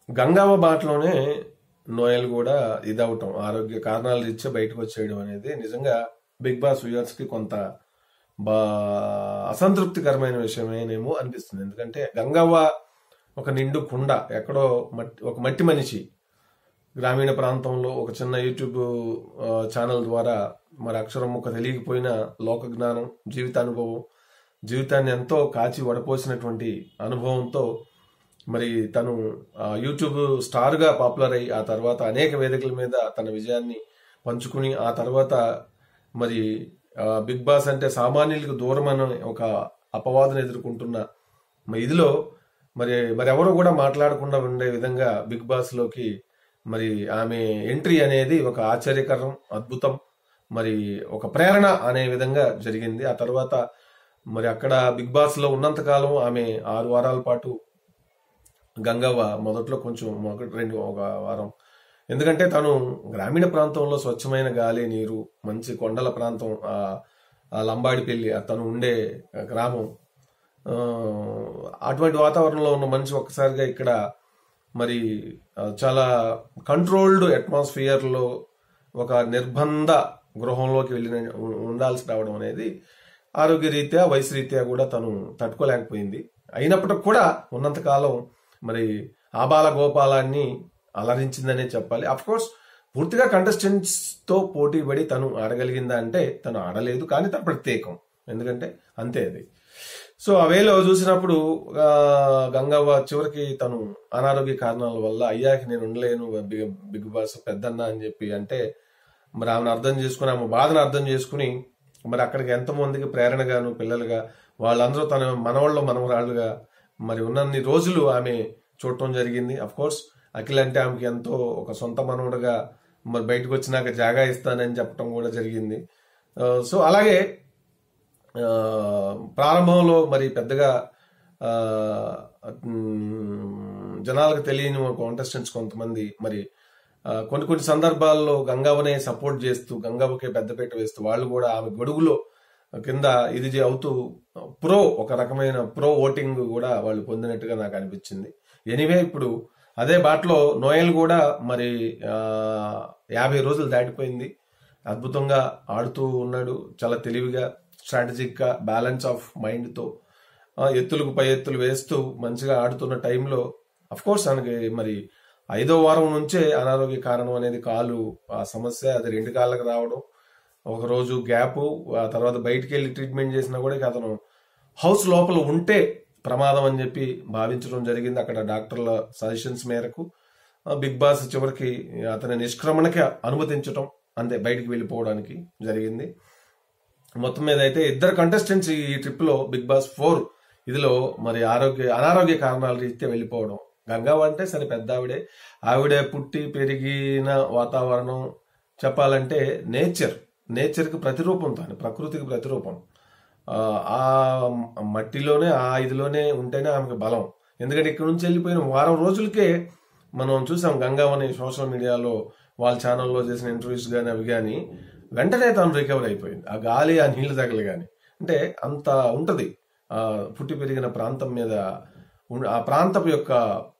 గంగావ బాటలోనే నోయల్ కూడా ఇదవటం ఆరోగ్య కారణాల రీత్యా బయటకు వచ్చేయడం అనేది నిజంగా బిగ్ బాస్ వ్యూయర్స్ కి కొంత బా అసంతృప్తికరమైన విషయమేనేమో అనిపిస్తుంది ఎందుకంటే గంగవ్వ ఒక నిండు కుండ ఎక్కడో మట్టి ఒక మట్టి మనిషి గ్రామీణ ప్రాంతంలో ఒక చిన్న యూట్యూబ్ ఆ, ఛానల్ ద్వారా మరి అక్షరం ముక్క తెలియకపోయినా లోక జ్ఞానం జీవిత అనుభవం జీవితాన్ని ఎంతో కాచి వడపోసినటువంటి అనుభవంతో మరి తను ఆ, యూట్యూబ్ స్టార్గా పాపులర్ అయ్యి ఆ తర్వాత అనేక వేదికల మీద తన విజయాన్ని పంచుకుని ఆ తర్వాత మరి ఆ, బిగ్ బాస్ అంటే సామాన్యులకు దూరం అనే ఒక అపవాదం ఎదుర్కొంటున్న మరి ఇదిలో మరి మరి ఎవరు కూడా మాట్లాడకుండా ఉండే విధంగా బిగ్ బాస్ లోకి మరి ఆమె ఎంట్రీ అనేది ఒక ఆశ్చర్యకరం అద్భుతం మరి ఒక ప్రేరణ అనే విధంగా జరిగింది ఆ తర్వాత మరి అక్కడ బిగ్ బాస్ లో ఉన్నంత కాలం ఆమె ఆరు వారాల పాటు గంగవ్వ మొదట్లో కొంచెం ఒకటి రెండు ఒక వారం ఎందుకంటే తను గ్రామీణ ప్రాంతంలో స్వచ్ఛమైన గాలి నీరు మంచి కొండల ప్రాంతం ఆ ఆ లంబాడిపల్లి ఆ తను ఉండే గ్రామం ఆ, అటువంటి వాతావరణంలో ఉన్న మనిషి ఒక్కసారిగా ఇక్కడ మరి ఆ, చాలా కంట్రోల్డ్ అట్మాస్ఫియర్ లో ఒక నిర్బంధ గృహంలోకి వెళ్ళిన ఉ- ఉండాల్సి రావడం అనేది ఆరోగ్య రీత్యా వయసు రీత్యా కూడా తను తట్టుకోలేకపోయింది అయినప్పటికి కూడా ఉన్నంతకాలం మరి ఆబాల గోపాలాన్ని అలరించిందనే చెప్పాలి అఫ్ కోర్స్ పూర్తిగా కంటెస్టెంట్స్ తో పోటీ పడి తను ఆడగలిగిందా అంటే తను ఆడలేదు కానీ తను ప్రత్యేకం ఎందుకంటే అంతే అది సో ఆ వేలో చూసినప్పుడు ఆ, గంగవ్వ చివరికి తను అనారోగ్య కారణాల వల్ల అయ్యాకి నేను ఉండలేను బిగ్ బిగ్ బాస్ పెద్దన్న అని చెప్పి అంటే మరి ఆమెను అర్థం చేసుకుని ఆమె బాధను అర్థం చేసుకుని మరి అక్కడికి ఎంతమందికి ప్రేరణగాను పిల్లలుగా వాళ్ళందరూ తన మనవాళ్ళు మనవరాళ్ళుగా మరి ఉన్నన్ని రోజులు ఆమె చూడటం జరిగింది అఫ్ కోర్స్ అఖిల్ అంటే ఆమెకి ఎంతో ఒక సొంత మనవడుగా మరి బయటకు వచ్చినాక జాగా ఇస్తానని చెప్పడం కూడా జరిగింది ఆ, సో అలాగే ఆ, ప్రారంభంలో మరి పెద్దగా ఆ, మ్, జనాలకు తెలియని కాంటెస్టెంట్స్ కొంతమంది మరి ఆ, కొన్ని కొన్ని సందర్భాల్లో గంగవ్వనే సపోర్ట్ చేస్తూ గంగవ్వకే పెద్దపీట వేస్తూ వాళ్ళు కూడా ఆమె గొడుగులో కింద ఇది చే- అవుతూ ప్రో ఒక రకమైన ప్రో ఓటింగ్ కూడా వాళ్ళు పొందినట్టుగా నాకు అనిపించింది ఎనీవే ఇప్పుడు అదే బాటలో నోయల్ కూడా మరి ఆ, యాభై రోజులు దాటిపోయింది అద్భుతంగా ఆడుతూ ఉన్నాడు చాలా తెలివిగా స్ట్రాటజిక్ గా బ్యాలెన్స్ ఆఫ్ మైండ్ తో ఆ, ఎత్తులకు పై ఎత్తులు వేస్తూ మంచిగా ఆడుతున్న టైంలో అఫ్ కోర్స్ ఆయనకి మరి ఐదో వారం నుంచే అనారోగ్య కారణం అనేది కాలు ఆ సమస్య అది రెండు కాళ్ళకి రావడం ఒక రోజు గ్యాప్ ఆ తర్వాత బయటికి వెళ్ళి ట్రీట్మెంట్ చేసినా కూడా ఇక అతను హౌస్ లోపల ఉంటే ప్రమాదం అని చెప్పి భావించడం జరిగింది అక్కడ డాక్టర్ల సజెషన్స్ మేరకు ఆ, బిగ్ బాస్ చివరికి అతని నిష్క్రమణకి అనుమతించడం అంతే బయటికి వెళ్ళిపోవడానికి జరిగింది మొత్తం మీద అయితే ఇద్దరు కంటెస్టెంట్స్ ఈ ట్రిప్ లో బిగ్ బాస్ ఫోర్ ఇదిలో మరి ఆరోగ్య అనారోగ్య కారణాల రీత్యా వెళ్ళిపోవడం గంగావ అంటే సరే పెద్ద ఆవిడే ఆవిడే పుట్టి పెరిగిన వాతావరణం చెప్పాలంటే నేచర్ నేచర్ కి ప్రతిరూపం తాను ప్రకృతికి ప్రతిరూపం ఆ, ఆ మట్టిలోనే ఆ ఇదిలోనే ఉంటేనే ఆమెకు బలం ఎందుకంటే ఇక్కడ నుంచి వెళ్ళిపోయిన వారం రోజులకే మనం చూసాం గంగావని సోషల్ మీడియాలో వాళ్ళ ఛానల్లో చేసిన ఇంటర్వ్యూస్ కానీ అవి కానీ వెంటనే తాను రికవర్ అయిపోయింది ఆ గాలి ఆ నీళ్లు తగలు కానీ అంటే అంత ఉంటది ఆ పుట్టి పెరిగిన ప్రాంతం మీద ఉన్న- ఆ ప్రాంతం యొక్క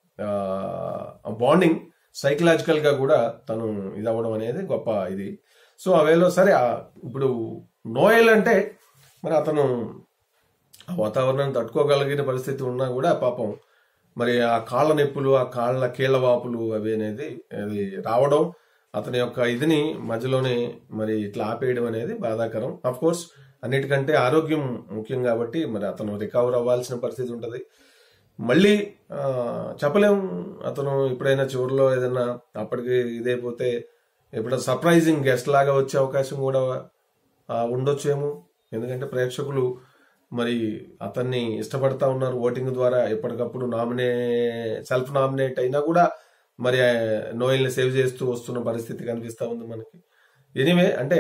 బాండింగ్ సైకలాజికల్ గా కూడా తను ఇది అవ్వడం అనేది గొప్ప ఇది సో అవేలో సరే ఆ ఇప్పుడు నోయల్ అంటే మరి అతను ఆ వాతావరణాన్ని తట్టుకోగలిగిన పరిస్థితి ఉన్నా కూడా పాపం మరి ఆ కాళ్ళ నొప్పులు ఆ కాళ్ళ కీళ్ళ వాపులు అవి అనేది అది రావడం అతని యొక్క ఇదిని మధ్యలోనే మరి ఇట్లా ఆపేయడం అనేది బాధాకరం అఫ్ కోర్స్ అన్నిటికంటే ఆరోగ్యం ముఖ్యం కాబట్టి మరి అతను రికవర్ అవ్వాల్సిన పరిస్థితి ఉంటది మళ్ళీ ఆ, చెప్పలేం అతను ఎప్పుడైనా చివరిలో ఏదైనా అప్పటికి ఇదైపోతే ఎప్పుడైనా సర్ప్రైజింగ్ గెస్ట్ లాగా వచ్చే అవకాశం కూడా ఆ, ఉండొచ్చేమో ఎందుకంటే ప్రేక్షకులు మరి అతన్ని ఇష్టపడతా ఉన్నారు ఓటింగ్ ద్వారా ఎప్పటికప్పుడు నామినే సెల్ఫ్ నామినేట్ అయినా కూడా మరి నోయల్ ని సేవ్ చేస్తూ వస్తున్న పరిస్థితి కనిపిస్తా ఉంది మనకి ఎనీవే అంటే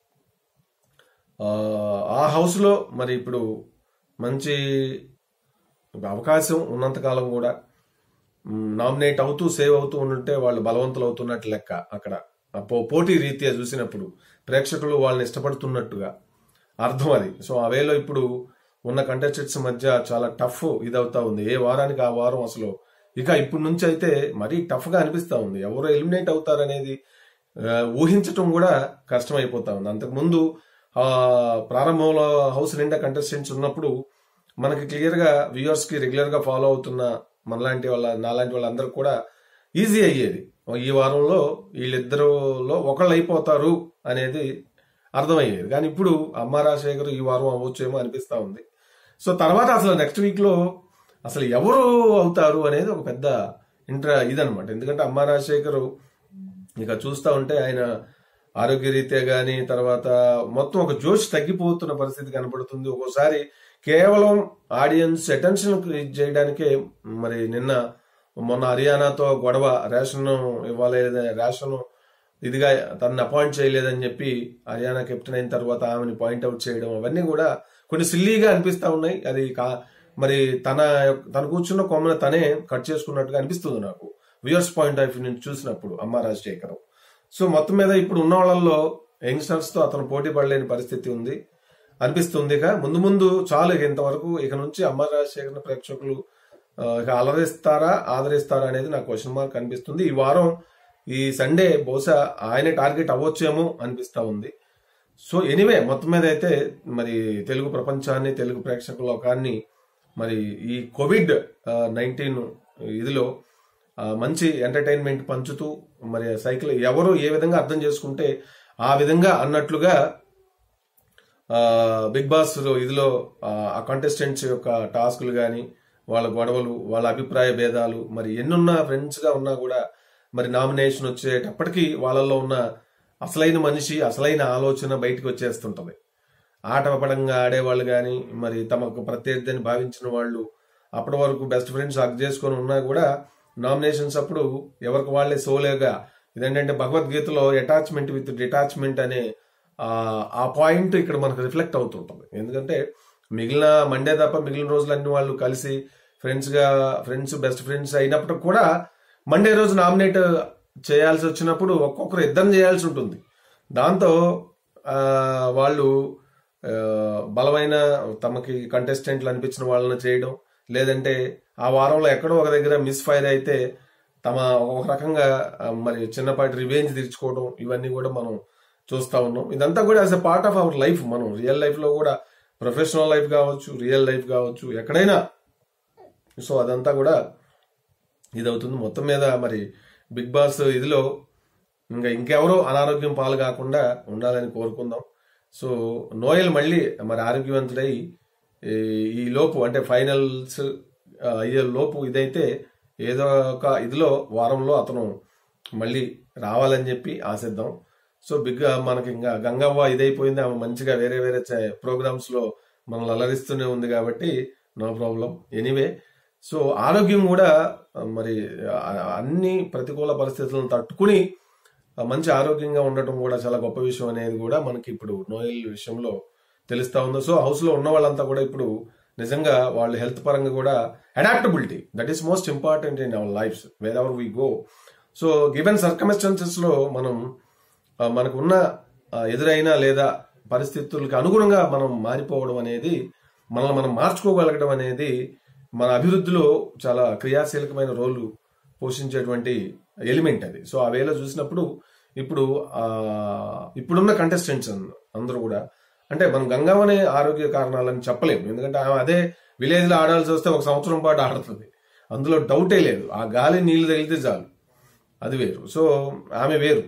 ఆ, ఆ హౌస్ లో మరి ఇప్పుడు మంచి అవకాశం ఉన్నంతకాలం కూడా నామినేట్ అవుతూ సేవ్ అవుతూ ఉంటే వాళ్ళు బలవంతులు అవుతున్నట్టు లెక్క అక్కడ ఆ పో- పోటీ రీత్యా చూసినప్పుడు ప్రేక్షకులు వాళ్ళని ఇష్టపడుతున్నట్టుగా అర్థం అది సో అవేలో ఇప్పుడు ఉన్న కంటెస్టెంట్స్ మధ్య చాలా టఫ్ ఇదవుతా ఉంది ఏ వారానికి ఆ వారం అసలు ఇక ఇప్పటి నుంచి అయితే మరీ టఫ్ గా అనిపిస్తా ఉంది ఎవరు ఎలిమినేట్ అవుతారనేది ఆ, ఊహించటం కూడా కష్టం అయిపోతా ఉంది అంతకుముందు ఆ, ప్రారంభంలో హౌస్ నిండా కంటెస్టెంట్స్ ఉన్నప్పుడు మనకి క్లియర్ గా వ్యూవర్స్ కి రెగ్యులర్ గా ఫాలో అవుతున్న మనలాంటి వాళ్ళ నాలాంటి వాళ్ళందరూ కూడా ఈజీ అయ్యేది ఈ వారంలో వీళ్ళిద్దరులో ఒకళ్ళు అయిపోతారు అనేది అర్థమయ్యేది కానీ ఇప్పుడు అమ్మ రాజశేఖర్ ఈ వారం అవ్వచ్చేమో అనిపిస్తా ఉంది సో తర్వాత అసలు నెక్స్ట్ వీక్ లో అసలు ఎవరు అవుతారు అనేది ఒక పెద్ద ఇంట్రా ఇదనమాట ఎందుకంటే అమ్మ రాజశేఖర్ ఇక చూస్తా ఉంటే ఆయన ఆరోగ్య రీత్యా గాని తర్వాత మొత్తం ఒక జోష్ తగ్గిపోతున్న పరిస్థితి కనబడుతుంది ఒక్కోసారి కేవలం ఆడియన్స్ అటెన్షన్ చేయడానికే మరి నిన్న మొన్న హర్యానాతో గొడవ రేషన్ ఇవ్వలేదు రేషన్ ఇదిగా తనని అపాయింట్ చేయలేదని చెప్పి హర్యానా కెప్టెన్ అయిన తర్వాత ఆమెని పాయింట్అవుట్ చేయడం అవన్నీ కూడా కొన్ని సిల్లీగా అనిపిస్తా ఉన్నాయి అది కా మరి తన తన కూర్చున్న కొమ్మని తనే కట్ చేసుకున్నట్టుగా అనిపిస్తుంది నాకు వ్యూయర్స్ పాయింట్ ఆఫ్ వ్యూ నుంచి చూసినప్పుడు అమ్మ రాజశేఖరం సో మొత్తం మీద ఇప్పుడు ఉన్న వాళ్ళల్లో యంగ్స్టర్స్ తో అతను పోటీ పడలేని పరిస్థితి ఉంది అనిపిస్తుంది ఇక ముందు ముందు చాలు ఇక ఇంతవరకు ఇక నుంచి అమ్మ రాజశేఖర్ ప్రేక్షకులు ఆ, ఇక అలరిస్తారా ఆదరిస్తారా అనేది నాకు క్వశ్చన్ మార్క్ అనిపిస్తుంది ఈ వారం ఈ సండే బహుశా ఆయనే టార్గెట్ అవ్వచ్చేమో అనిపిస్తా ఉంది సో ఎనీవే మొత్తం మీద అయితే మరి తెలుగు ప్రపంచాన్ని తెలుగు ప్రేక్షక లోకాన్ని మరి ఈ కోవిడ్ నైన్టీన్ ఇదిలో ఆ, మంచి ఎంటర్టైన్మెంట్ పంచుతూ మరి సైకిల్ ఎవరు ఏ విధంగా అర్థం చేసుకుంటే ఆ విధంగా అన్నట్లుగా ఆ, బిగ్ బాస్ లో ఇదిలో ఆ, ఆ కంటెస్టెంట్స్ యొక్క టాస్కులు కానీ వాళ్ళ గొడవలు వాళ్ళ అభిప్రాయ భేదాలు మరి ఎన్నున్నా ఫ్రెండ్స్ గా ఉన్నా కూడా మరి నామినేషన్ వచ్చేటప్పటికి వాళ్ళల్లో ఉన్న అసలైన మనిషి అసలైన ఆలోచన బయటకు వచ్చేస్తుంటది ఆట పడంగా ఆడేవాళ్ళు కానీ మరి తమకు ప్రత్యర్థి అని భావించిన వాళ్ళు అప్పటి వరకు బెస్ట్ ఫ్రెండ్స్ హక్ చేసుకొని ఉన్నా కూడా నామినేషన్స్ అప్పుడు ఎవరికి వాళ్ళే సోలేగా ఇదేంటంటే భగవద్గీతలో అటాచ్మెంట్ విత్ డిటాచ్మెంట్ అనే ఆ, ఆ పాయింట్ ఇక్కడ మనకు రిఫ్లెక్ట్ అవుతుంటుంది ఎందుకంటే మిగిలిన మండే తప్ప మిగిలిన రోజులన్నీ వాళ్ళు కలిసి ఫ్రెండ్స్ గా ఫ్రెండ్స్ బెస్ట్ ఫ్రెండ్స్ అయినప్పటికి కూడా మండే రోజు నామినేట్ చేయాల్సి వచ్చినప్పుడు ఒక్కొక్కరు ఇద్దరు చేయాల్సి ఉంటుంది దాంతో ఆ, వాళ్ళు ఆ, బలమైన తమకి కంటెస్టెంట్లు అనిపించిన వాళ్ళని చేయడం లేదంటే ఆ వారంలో ఎక్కడో ఒక దగ్గర మిస్ ఫైర్ అయితే తమ ఒక రకంగా ఆ, మరి చిన్నపాటి రివెంజ్ తీర్చుకోవడం ఇవన్నీ కూడా మనం చూస్తా ఉన్నాం ఇదంతా కూడా as a part of our life మనం రియల్ లైఫ్ లో కూడా ప్రొఫెషనల్ లైఫ్ కావచ్చు రియల్ లైఫ్ కావచ్చు ఎక్కడైనా సో అదంతా కూడా ఇది అవుతుంది మొత్తం మీద మరి బిగ్ బాస్ ఇదిలో ఇంకా ఇంకెవరో అనారోగ్యం పాలు కాకుండా ఉండాలని కోరుకుందాం సో నోయల్ మళ్ళీ మరి ఆరోగ్యవంతుడై ఈ- ఈ లోపు అంటే ఫైనల్స్ ఆ, అయ్యే లోపు ఇదైతే ఏదో ఒక ఇదిలో వారంలో అతను మళ్ళీ రావాలని చెప్పి ఆశిద్దాం సో బిగ్ మనకి ఇంకా గంగవ్వ ఇదైపోయింది ఆమె మంచిగా వేరే వేరే ప్రోగ్రామ్స్ లో మనల్ని అలరిస్తూనే ఉంది కాబట్టి నో ప్రాబ్లం ఎనీవే సో ఆరోగ్యం కూడా ఆ, మరి ఆ, అన్ని ప్రతికూల పరిస్థితులను తట్టుకుని ఆ, మంచి ఆరోగ్యంగా ఉండటం కూడా చాలా గొప్ప విషయం అనేది కూడా మనకి ఇప్పుడు నోయల్ విషయంలో తెలుస్తా ఉంది సో హౌస్ లో ఉన్న వాళ్ళంతా కూడా ఇప్పుడు నిజంగా వాళ్ళు హెల్త్ పరంగా కూడా adaptability that is most important in our lifes wherever we go so given circumstances లో మనం ఆ, మనకు ఉన్న ఆ, ఎదురైన లేదా పరిస్థితులకు అనుగుణంగా మనం మారిపోవడం అనేది మనల్ని మనం మార్చుకోగలగడం అనేది మన అభివృద్ధిలో చాలా క్రియాశీలకమైన రోలు పోషించేటువంటి ఎలిమెంట్ అది సో ఆ వేళ చూసినప్పుడు ఇప్పుడు ఆ ఇప్పుడున్న కంటెస్టెంట్స్ అందరూ కూడా అంటే మనం గంగావనే ఆరోగ్య కారణాలని చెప్పలేము ఎందుకంటే ఆమె అదే విలేజ్ లో ఆడాల్సి వస్తే ఒక సంవత్సరం పాటు ఆడుతుంది అందులో డౌటే లేదు ఆ గాలి నీళ్లు తగిలితే చాలు అది వేరు సో ఆమె వేరు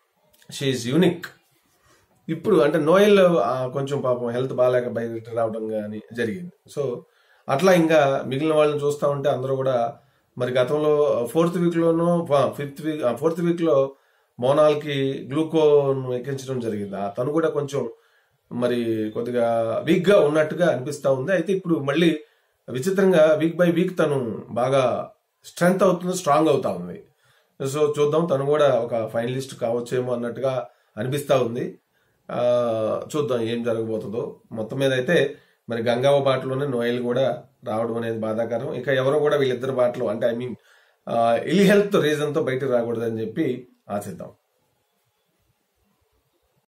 షీఈ్ యూనిక్ ఇప్పుడు అంటే నోయల్ ఆ, కొంచెం పాపం హెల్త్ బాగాలేక బయట రావడం కానీ జరిగింది సో అట్లా ఇంకా మిగిలిన వాళ్ళని చూస్తా ఉంటే అందరూ కూడా మరి గతంలో ఫోర్త్ వీక్ లోనూ ఫిఫ్త్ వీక్ ఫోర్త్ వీక్ లో మోనాల్ కి గ్లూకోన్ ఎక్కించడం జరిగింది ఆ తను కూడా కొంచెం మరి కొద్దిగా వీక్ గా ఉన్నట్టుగా అనిపిస్తా ఉంది అయితే ఇప్పుడు మళ్ళీ విచిత్రంగా వీక్ బై వీక్ తను బాగా స్ట్రెంగ్త్ అవుతుంది స్ట్రాంగ్ అవుతా ఉంది సో చూద్దాం తను కూడా ఒక ఫైనలిస్ట్ కావచ్చేమో అన్నట్టుగా అనిపిస్తా ఉంది ఆ, చూద్దాం ఏం జరగబోతుందో మొత్తం మీద అయితే మరి గంగావ బాటలోనే నోయల్ కూడా రావడం అనేది బాధాకరం ఇక ఎవరో కూడా వీళ్ళిద్దరు బాటలో అంటే I mean ill health reason తో బయటకు రాకూడదని చెప్పి ఆశిద్దాం